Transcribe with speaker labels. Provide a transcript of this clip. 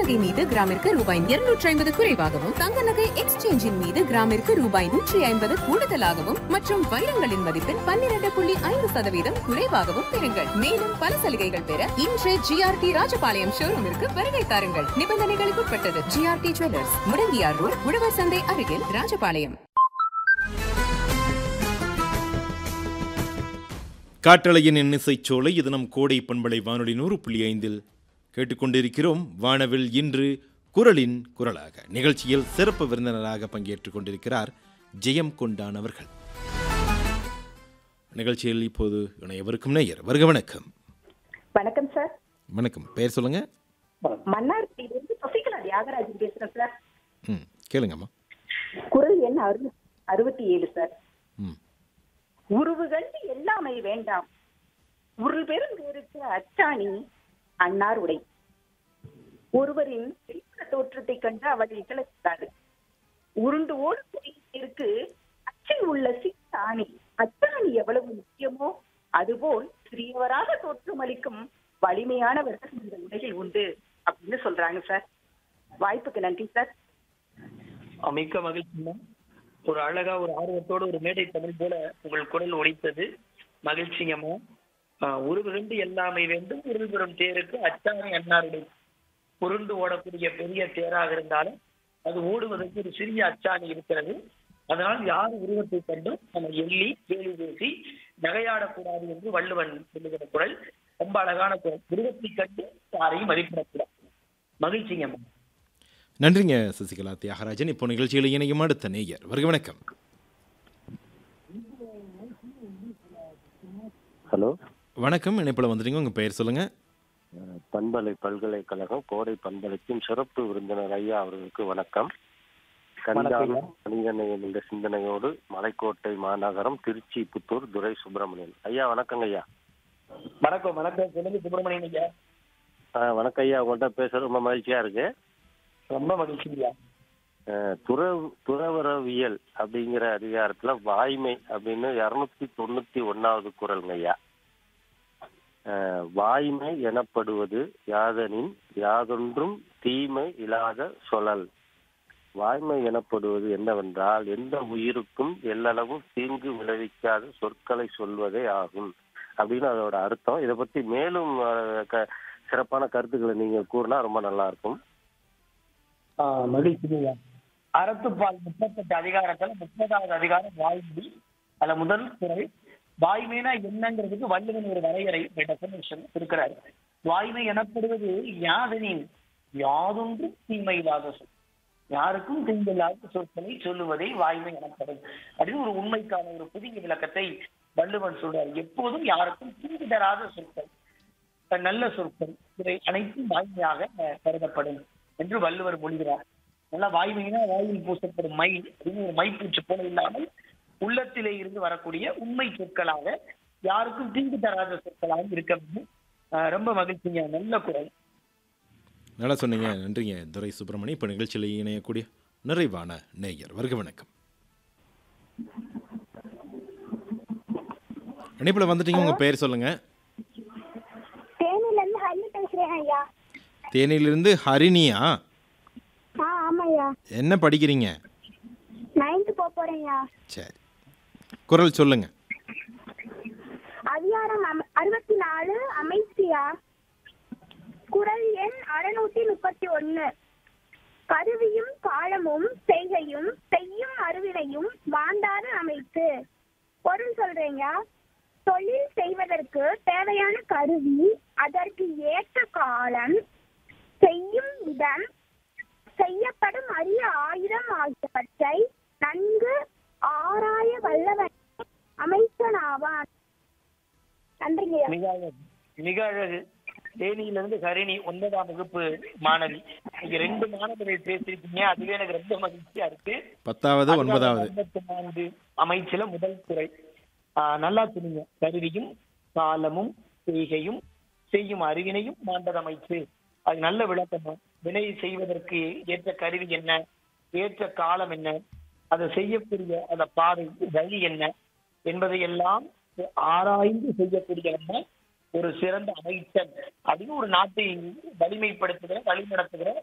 Speaker 1: நகை மீது கிராமிற்கு ரூபாய் இருநூற்றி ஐம்பது குறைவாகவும் தங்க நகை எக்ஸ்சேஞ்சின் மீது கிராமிற்கு ரூபாய் நூற்றி ஐம்பது கூடுதலாகவும் மற்றும் வைரங்களின் மதிப்பில் பன்னிரண்டு புள்ளி ஐந்து சதவீதம் குறைவாகவும் பெறுங்கள் மேலும் பல சலுகைகள் பெற இன்று ஜிஆர்டி ராஜபாளையம் ஷோரூமிற்கு வருகை தாருங்கள் நிபந்தனைகளுக்கு உட்பட்டது ஜிஆர்டி ஜுவல்லர்ஸ் முடங்கியார் ரோட் உழவர் சந்தை அருகில் ராஜபாளையம்
Speaker 2: காற்றலையின் இன்னிசைச் சோலை இது நம் கோடை பண்பலை வானொலி நூறு புள்ளி ஐந்தில் கேட்டுக்கொண்டிருக்கிறோம் வானவில் இன்று குரலின் குரலாக நிகழ்ச்சியில் சிறப்பு விருந்தினராக பங்கேற்றுக் கொண்டிருக்கிறார் ஜெயம் கொண்டான் அவர்கள் நிகழ்ச்சியில் இப்போது இணையவருக்கும் நேயர் வருக வணக்கம்
Speaker 3: வணக்கம் சார்
Speaker 2: வணக்கம் பெயர் சொல்லுங்க
Speaker 3: மன்னார்குடியிலிருந்து சசிகலா தியாகராஜன் பேசுறேன் சார்
Speaker 2: ம் கேளுங்கம்மா
Speaker 3: குரல் எண் அறு அறுபத்தி ஏழு சார்
Speaker 2: ம்
Speaker 3: உருவுகள் எல்லாமே வேண்டாம் உருள் பெருந்தேருக்கு அச்சாணி அன்னார் உடை ஒருவரின் வெளிப்புற தோற்றத்தை கண்டு அவள் இகழக்கூடாது உருண்டு ஓடுக்கு அச்சில் உள்ள சித்தாணி அச்சாணி எவ்வளவு முக்கியமோ அதுபோல் சிறியவராக தோற்றமளிக்கும் வலிமையானவர்கள் இந்த உலகில் உண்டு அப்படின்னு சொல்றாங்க சார் வாய்ப்புக்கு நன்றி சார்
Speaker 4: அஹ் மிக்க மகிழ்ச்சிமா ஒரு அழகா ஒரு ஆர்வத்தோட ஒரு மேடை தமிழ் போல உங்கள் குரல் ஒலித்தது மகிழ்ச்சிங்கம்மா அஹ் உருவிருந்து எல்லாமே வேண்டும் உருள் பெறும் தேருக்கு அச்சாணி அன்னாருடைய உருண்டு ஓடக்கூடிய பெரிய தேராக இருந்தாலும் அது ஓடுவதற்கு ஒரு சிறிய அச்சாணி இருக்கிறது அதனால் யார் உருவத்தை கண்டும் நம்ம எள்ளி கேலி பேசி நகையாடக்கூடாது என்று வள்ளுவன் சொல்லுகிற குரல் ரொம்ப அழகான குரல் உருவத்தை கண்டு யாரையும் மதிப்பிடக்கூடாது மகிழ்ச்சிங்கம்மா
Speaker 2: நன்றிங்க சசிகலா தியாகராஜன் இப்போ நிகழ்ச்சியில் இணையும் அடுத்த நேயர் வருக வணக்கம்
Speaker 5: ஹலோ
Speaker 2: வணக்கம் இணைப்பில் வந்துட்டீங்க உங்கள் பெயர் சொல்லுங்க
Speaker 5: அஹ் பண்பலை பல்கலைக்கழகம் கோடை பண்பலைக்கும் சிறப்பு விருந்தினர் ஐயா அவர்களுக்கு வணக்கம் கண்காணும் மனிதநேயம் என்ற சிந்தனையோடு மலைக்கோட்டை மாநகரம் திருச்சி புத்தூர் துரை சுப்பிரமணியன் ஐயா வணக்கங்க ஐயா
Speaker 4: வணக்கம் வணக்கம் சொல்லுங்க சுப்பிரமணியன் ஐயா
Speaker 5: அஹ் வணக்கம் ஐயா உங்கள்கிட்ட பேச ரொம்ப மகிழ்ச்சியா இருக்கு
Speaker 4: ரொம்ப மகிழ்ச்சி ஐயா
Speaker 5: அஹ் துற துறவரவியல் அப்படிங்கிற அதிகாரத்துல வாய்மை அப்படின்னு இருநூத்தி தொண்ணூத்தி ஒன்னாவது குரல்ங்க ஐயா அஹ் வாய்மை எனப்படுவது யாதனின் யாதொன்றும் தீமை இல்லாத சொலல் வாய்மை எனப்படுவது என்னவென்றால் எந்த உயிருக்கும் எல்லளவும் தீங்கு விளைவிக்காத சொற்களை சொல்வதே ஆகும் அப்படின்னு அதோட அர்த்தம் இதை பத்தி மேலும் அஹ், க- சிறப்பான கருத்துக்களை நீங்க கூறினா ரொம்ப நல்லா இருக்கும்
Speaker 4: மகிழ்ச்சி ஐயா அறத்துப்பால் முப்பத்தெட்டு அதிகாரத்துல முப்பதாவது அதிகாரம் வாய்மொழி அதுல முதல் குரல் வாய்மைனா என்னங்கிறதுக்கு வள்ளுவன் ஒரு வரையறை டெஃபினேஷன் இருக்கிறார் வாய்மை எனப்படுவது யாதனின் யாதொன்றும் தீமை இல்லாத சொல் யாருக்கும் தீங்கில்லாத சொற்களை சொல்லுவதே வாய்மை எனப்படும் அப்படின்னு ஒரு உண்மைக்கான ஒரு புதிய விளக்கத்தை வள்ளுவன் சொல்றார் எப்போதும் யாருக்கும் தீங்கு தராத சொற்கள் அஹ் நல்ல சொற்கள் இவை அனைத்தும் வாய்மையாக அஹ், கருதப்படும் என்று வள்ளுவர் மொழிகிறார் நல்லா வாய்மைனா வாயில் பூசப்படும் மை அப்படின்னு ஒரு மைப்பூச்சு போல இல்லாமல் உள்ளத்திலே இருந்து வரக்கூடிய உண்மை சொற்களாக யாருக்கும் தீங்கு தராத சொற்களாக இருக்க வேண்டும் அஹ், ரொம்ப மகிழ்ச்சிங்க நல்ல குரல்
Speaker 2: நல்லா சொன்னீங்க நன்றிங்க துரை சுப்பிரமணி இப்போ நிகழ்ச்சியில் இணையக்கூடிய நிறைவான நேயர் வருக வணக்கம் இணைப்பில் வந்துட்டீங்க உங்கள் பெயர் சொல்லுங்க
Speaker 6: தேனில இருந்து ஹரி பேசுறேன் ஐயா
Speaker 2: தேனியிலிருந்து ஹரிணியா
Speaker 6: ஆ ஆமாய்யா
Speaker 2: என்ன படிக்கிறீங்க
Speaker 6: நைன்த்து போக போறேன்யா
Speaker 2: சரி குரல் சொல்லுங்க
Speaker 6: அதிகாரம் அம- அறுபத்தி நாலு அமைச்சியா குரல் எண் அறுநூத்தி முப்பத்தி ஒன்னு கருவியும் காலமும் செய்கையும் செய்யும் அருவினையும் மாண்டாத அமைத்து பொருள் சொல்றேங்க தொழில் செய்வதற்கு தேவையான கருவி அதற்கு ஏற்ற காலம் செய்யும் விதம் செய்யப்படும் அரிய ஆயுதம் ஆகியவற்றை நன்கு ஆராய வல்லவன் அமைச்சனாவான் நன்றிங்க
Speaker 4: மிக அழகு மிக அழகு தேனியிலிருந்து ஹரிணி ஒன்பதாம் வகுப்பு மாணவி நீங்க ரெண்டு மாணவர்கள் பேசியிருக்கீங்க அதுவே எனக்கு ரொம்ப மகிழ்ச்சியா இருக்கு
Speaker 2: பத்தாவது ஒன்பதாவது
Speaker 4: ஐம்பத்தி நான்கு அமைச்சில முதல் துறை ஆஹ் நல்லா சொன்னீங்க கருவியும் காலமும் செய்கையும் செய்யும் அறிவினையும் மாண்டது அமைச்சு அது நல்ல விளக்கம் வினை செய்வதற்கு ஏற்ற கருவி என்ன ஏற்ற காலம் என்ன அதை செய்யக்கூடிய அந்த பாதை வழி என்ன என்பதை எல்லாம் ஆராய்ந்து செய்யக்கூடிய நம்ம ஒரு சிறந்த அமைச்சர் அப்படின்னு ஒரு நாட்டை வலிமைப்படுத்துகிற வழிநடத்துகிற